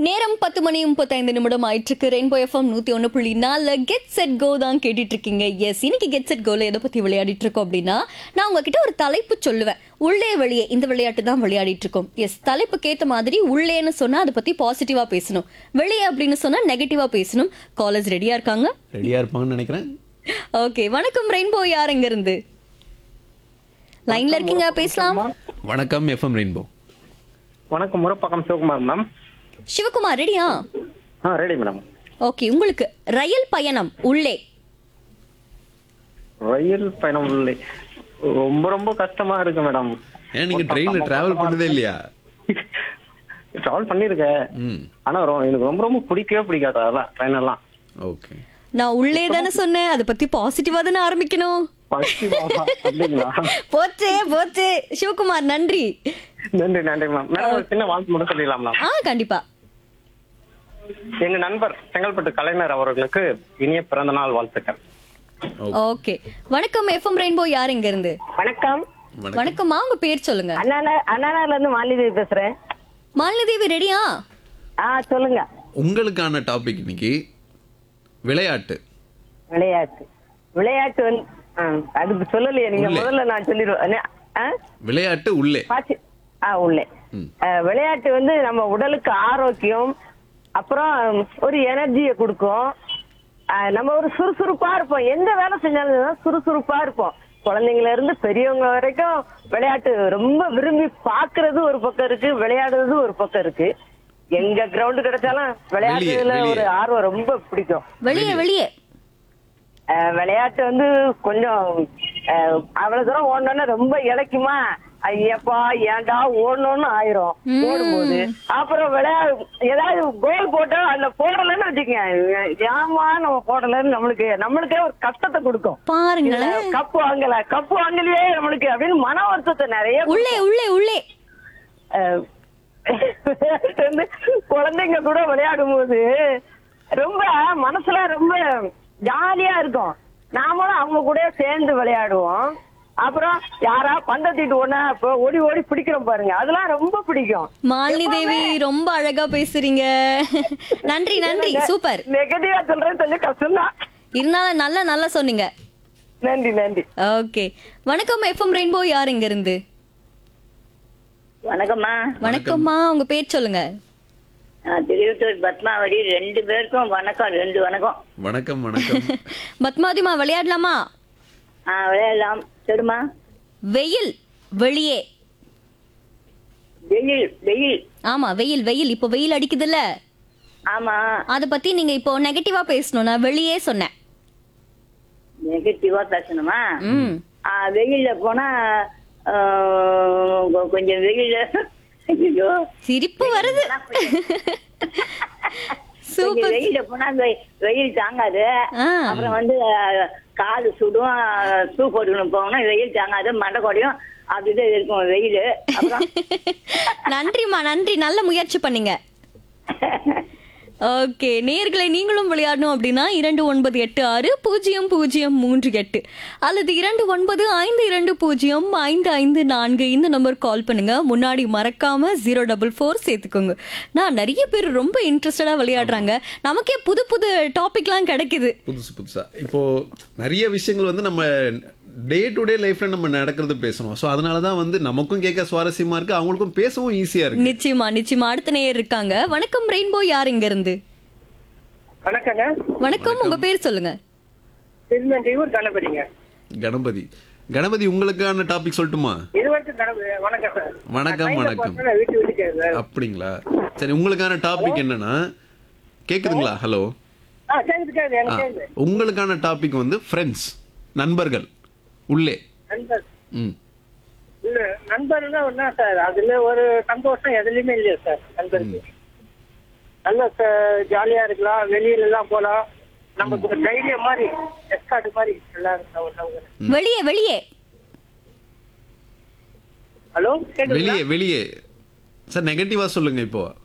நேரம் பத்து மணி முப்பத்தைந்து நிமிடம் ஆயிட்டிருக்கு ரெயின்போ எஃப்எம் நூத்தி ஒன்று புள்ளி நாலு கெட் செட் கோ தான் கேட்டுட்டு இருக்கீங்க எஸ் இன்னைக்கு கெட் செட் கோல எதை பத்தி விளையாடிட்டு இருக்கோம் அப்படின்னா நான் உங்ககிட்ட ஒரு தலைப்பு சொல்லுவேன் உள்ளே வெளியே இந்த விளையாட்டு தான் விளையாடிட்டு இருக்கோம் எஸ் தலைப்புக்கு ஏத்த மாதிரி உள்ளேன்னு சொன்னா அதை பத்தி பாசிட்டிவா பேசணும் வெளியே அப்படின்னு சொன்னா நெகட்டிவா பேசணும் காலேஜ் ரெடியா இருக்காங்க ரெடியா இருப்பாங்கன்னு நினைக்கிறேன் ஓகே வணக்கம் ரெயின்போ யார் எங்க இருந்து லைன்ல இருக்கீங்க பேசலாம் வணக்கம் எஃப்எம் ரெயின்போ வணக்கம் முறப்பக்கம் சிவகுமார் மேம் சிவகுமார் ரெடியா ஆ ரெடி மேடம் ஓகே உங்களுக்கு ரயில் பயணம் உள்ளே ரயில் பயணம் இல்லை ரொம்ப ரொம்ப கஷ்டமா இருக்கு மேடம் ஏன் நீங்க ட்ரெயின்ல டிராவல் பண்ணதே இல்லையா டிராவல் பண்ணிருக்கேன் ம் ஆனா ரொ- எனக்கு ரொம்ப ரொம்ப பிடிக்கவே பிடிக்காது அதெல்லாம் ட்ரெயின் எல்லாம் ஓகே நான் உள்ளே தானே சொன்னேன் அதை பத்தி பாசிட்டிவா தானே ஆரம்பிக்கணும் பசி பாபா. அப்படிங்களா போச்சே போச்சே சிவகுமார் நன்றி நன்றி நன்றி மேம் மேடம் ஒரு சின்ன வாழ்த்து மட்டும் சொல்லிடலாம் மேம் ஆ கண்டிப்பா எங்க நண்பர் செங்கல்பட்டு கலைஞர் அவர்களுக்கு இனிய பிறந்த நாள் வாழ்த்துக்கள் ஓகே வணக்கம் எஃப்எம் ரெயின்போ யார் இங்க இருந்து வணக்கம் வணக்கம் வணக்கம்மா உங்க பேர் சொல்லுங்க அண்ணா அண்ணாநகர்ல இருந்து மாலிதேவி பேசுறேன் மாலதேவி ரெடியா ஆ சொல்லுங்க உங்களுக்கான டாபிக் இன்னைக்கு விளையாட்டு விளையாட்டு விளையாட்டு வந்து ஆ, அதுக்கு சொல்லலையே நீங்க உள்ளே. முதல்ல நான் சொல்லிடுவேன் அண்ணே, ஆ? விளையாட்டு உள்ளே பாச்சி ஆ உள்ளே ம். ஆ, விளையாட்டு வந்து நம்ம உடலுக்கு ஆரோக்கியம் அப்புறம் ஒரு எனர்ஜியை கொடுக்கும் ஆ, நம்ம ஒரு சுறுசுறுப்பா இருப்போம் எந்த வேலை செஞ்சாலும் சுறுசுறுப்பா இருப்போம் குழந்தைங்கள இருந்து பெரியவங்க வரைக்கும் விளையாட்டு ரொம்ப விரும்பி பாக்குறது ஒரு பக்கம் இருக்கு விளையாடுறது ஒரு பக்கம் இருக்கு எங்க கிரவுண்ட் கிடைச்சாலும் விளையாடுறதுல வெளியே. ஒரு ஆர்வம் ரொம்ப பிடிக்கும் வெளியே வெளியே அஹ் விளையாட்டு வந்து கொஞ்சம் அஹ் அவ்வளவு தூரம் ஓடணும்னா ரொம்ப இழைக்குமா ஐயப்பா ஏன்டா ஓடணும்னு ஆயிரும் ஓடும்போது அப்புறம் விளையாடு ஏதாவது கோல் போட்டா அதுல போடலன்னு வச்சுக்கங்க ஏமா நம்ம போடலன்னு நம்மளுக்கு நம்மளுக்கே ஒரு கஷ்டத்தை கொடுக்கும் பாருங்களேன் கப்பு வாங்கல கப்பு வாங்கலையே நம்மளுக்கு அப்படின்னு மன வருத்தத்தை நிறைய உள்ளே உள்ளே உள்ளே அஹ் வந்து குழந்தைங்க கூட விளையாடும் போது ரொம்ப மனசுல ரொம்ப ஜாலியா இருக்கும் நாமளும் அவங்க கூட சேர்ந்து விளையாடுவோம் அப்புறம் யாரா பந்த தீட்டு ஒண்ணா இப்போ ஓடி ஓடி பிடிக்கிறோம் பாருங்க அதெல்லாம் ரொம்ப பிடிக்கும் மாலினி தேவி ரொம்ப அழகா பேசுறீங்க நன்றி நன்றி சூப்பர் நெகட்டிவா சொல்றது கொஞ்சம் கஷ்டம்தான் இருந்தாலும் நல்லா நல்லா சொன்னீங்க நன்றி நன்றி ஓகே வணக்கம் எஃப்எம் ரெயின்போ யார் இங்க இருந்து வணக்கம்மா வணக்கம்மா உங்க பேர் சொல்லுங்க நான் திருவத்தூர் பத்மாவதி ரெண்டு பேருக்கும் வணக்கம் ரெண்டு வணக்கம் வணக்கம் வணக்கம் பத்மாவதிமா விளையாடலாமா ஆ விளையாடலாம் சரிம்மா வெயில் வெளியே வெயில் வெயில் ஆமா வெயில் வெயில் இப்போ வெயில் அடிக்குதுல்ல ஆமா அத பத்தி நீங்க இப்போ நெகட்டிவா பேசணும் நான் வெளியே சொன்னேன் நெகட்டிவா பேசணுமா ம் ஆ, வெயில்ல போனா ஆ, கொ- கொஞ்சம் வெயில்ல ஐயோ சிரிப்பு வருது கொஞ்சம் சூப்பர் வெயில்ல போனா வெ- வெயில் தாங்காது ஆ. அப்புறம் வந்து ஆ, காது சுடும் சூ போட்டுக்கணும் போகணும் வெயில் தாங்காது மண்டை கொடையும் அப்படிதான் இருக்கும் வெயில் அப்புறம் நன்றிம்மா நன்றி நல்ல முயற்சி பண்ணீங்க ஓகே நேர்களை நீங்களும் விளையாடணும் அப்படின்னா இரண்டு ஒன்பது எட்டு ஆறு பூஜ்ஜியம் பூஜ்ஜியம் மூன்று எட்டு அல்லது இரண்டு ஒன்பது ஐந்து இரண்டு பூஜ்ஜியம் ஐந்து ஐந்து நான்கு இந்த நம்பர் கால் பண்ணுங்க முன்னாடி மறக்காம ஜீரோ டபுள் ஃபோர் சேர்த்துக்கோங்க நான் நிறைய பேர் ரொம்ப இன்ட்ரெஸ்டடா விளையாடுறாங்க நமக்கே புது புது டாபிக்லாம் கிடைக்குது புதுசு புதுசா இப்போ நிறைய விஷயங்கள் வந்து நம்ம டே டு டே லைஃப்ல நம்ம நடக்கிறது பேசணும் ஸோ அதனால தான் வந்து நமக்கும் கேட்க சுவாரஸ்யமா இருக்கு அவங்களுக்கும் பேசவும் ஈஸியா இருக்கு நிச்சயமா நிச்சயமா அடுத்த நேயர் இருக்காங்க வணக்கம் ரெயின்போ யார் இங்க இருந்து வணக்கங்க வணக்கம் உங்க பேர் சொல்லுங்க திருநெல்வேலூர் கணபதிங்க கணபதி கணபதி உங்களுக்கான டாபிக் சொல்லட்டுமா இது வரைக்கும் கணபதி வணக்கம் சார் வணக்கம் வணக்கம் வீட்டு வீட்டுக்கு அப்படிங்களா சரி உங்களுக்கான டாபிக் என்னன்னா கேக்குதுங்களா ஹலோ ஆ கேக்குது கேக்குது ஆ, உங்களுக்கான டாபிக் வந்து ஃப்ரெண்ட்ஸ் நண்பர்கள் உள்ளே நண்பர் ம் இல்ல நண்பர்னா என்ன சார் அதுல ஒரு சந்தோஷம் எதுலயுமே இல்லையா சார் நண்பருக்கு நல்ல ஜாலியா இருக்கலாம் வெளியில எல்லாம் போலாம் நமக்கு ஒரு தைரியம் மாதிரி எஸ்கார்ட் மாதிரி எல்லாரும் உள்ளவங்க வெளியே வெளியே ஹலோ கேக்குதுங்களா வெளியே வெளியே சார் நெகட்டிவா சொல்லுங்க இப்போ